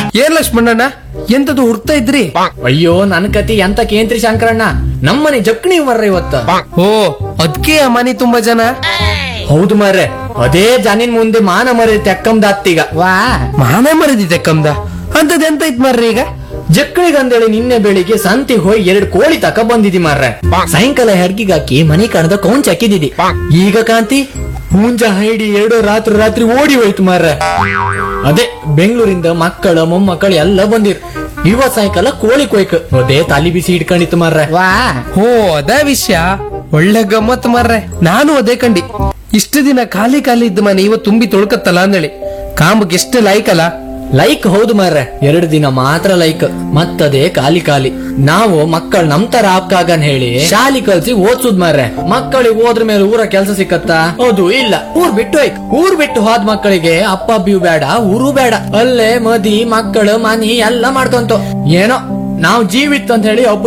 ಏನ್ ಲಕ್ಷ್ಮಣಣ್ಣ ಎಂತದು ಹುಡ್ತಾ ಇದ್ರಿ ಅಯ್ಯೋ ನನ್ ಕತಿ ಎಂತ ಕೇಂದ್ರಿ ಶಂಕರಣ್ಣ ನಮ್ಮನೆ ಜಕ್ಣಿ ಮರ್ರ ಇವತ್ತ ಓ ಅದ್ಕೆ ಆ ಮನೆ ತುಂಬಾ ಜನ ಹೌದು ಮರ್ರೆ ಅದೇ ಜನಿನ್ ಮುಂದೆ ಮಾನ ಮರಿ ತೆಕ್ಕಂದಾತ್ತೀಗ ವಾ ಮಾನ ಮರದಿದೆ ಕಮ್ದ ಅಂತದ್ ಎಂತ ಇತ್ ಮಾರ್ರಿ ಈಗ ಜಕ್ಣಿಗಂದೇಳಿ ನಿನ್ನೆ ಬೆಳಿಗ್ಗೆ ಸಂತಿಗೆ ಹೋಗಿ ಎರಡು ಕೋಳಿ ತಕ ಬಂದಿದಿ ಮಾರ್ರೆ ಸಾಯಂಕಾಲ ಹೆಡ್ಗಿಗ್ ಹಾಕಿ ಮನೆ ಕಣದ ಕೌಂಚ್ ಹಾಕಿದಿದಿ ಈಗ ಕಾಂತಿ ಮುಂಜ ಹೈಡಿ ಎರಡು ರಾತ್ರಿ ರಾತ್ರಿ ಓಡಿ ಹೋಯ್ತು ಮಾರ್ರೆ ಅದೇ ಬೆಂಗಳೂರಿಂದ ಮಕ್ಕಳ ಮೊಮ್ಮಕ್ಕಳು ಎಲ್ಲ ಬಂದಿರ್ ಇವತ್ ಸಾಯಂಕಾಲ ಕೋಳಿ ಕೊಯ್ಕ ಅದೇ ತಲಿ ಬಿಸಿ ಇಟ್ಕೊಂಡಿತ್ತು ಮಾರ್ರೆ ವಾ ಓ ಅದ ವಿಷಯ ಒಳ್ಳೆ ಗಮ್ಮತ್ ಮಾರ್ರೆ ನಾನು ಅದೇ ಕಂಡಿ ಇಷ್ಟು ದಿನ ಖಾಲಿ ಖಾಲಿ ಇದ್ದ ಮನೆ ಇವತ್ತು ತುಂಬಿ ತೊಳ್ಕತ್ತಲ್ಲ ಅಂದೇಳಿ ಕಾಂಬಕ್ಕೆ ಎಷ್ಟು ಲಾಯ್ಕಲ್ಲ ಲೈಕ್ ಹೌದು ಮಾರ್ರೆ ಎರಡು ದಿನ ಮಾತ್ರ ಲೈಕ್ ಮತ್ತದೇ ಖಾಲಿ ಖಾಲಿ ನಾವು ಮಕ್ಕಳು ನಮ್ ತರ ಆಪ್ಕಾಗನ್ ಹೇಳಿ ಶಾಲಿ ಕಲ್ಸಿ ಓದ್ಸುದ್ ಮಾರ್ರೆ ಮಕ್ಕಳಿಗೆ ಹೋದ್ರ ಮೇಲೆ ಊರ ಕೆಲಸ ಸಿಕ್ಕತ್ತಾ ಹೌದು ಇಲ್ಲ ಊರ್ ಬಿಟ್ಟು ಹೋಯ್ಕ್ ಊರ್ ಬಿಟ್ಟು ಹೋದ್ ಮಕ್ಕಳಿಗೆ ಅಪ್ಪ ಅಬ್ಬಿಯು ಬೇಡ ಊರು ಬೇಡ ಅಲ್ಲೇ ಮದಿ ಮಕ್ಕಳು ಮನಿ ಎಲ್ಲ ಮಾಡ್ಕೊಂತ ಏನೋ ನಾವ್ ಜೀವಿತ್ ಅಂತ ಹೇಳಿ ಒಬ್ರು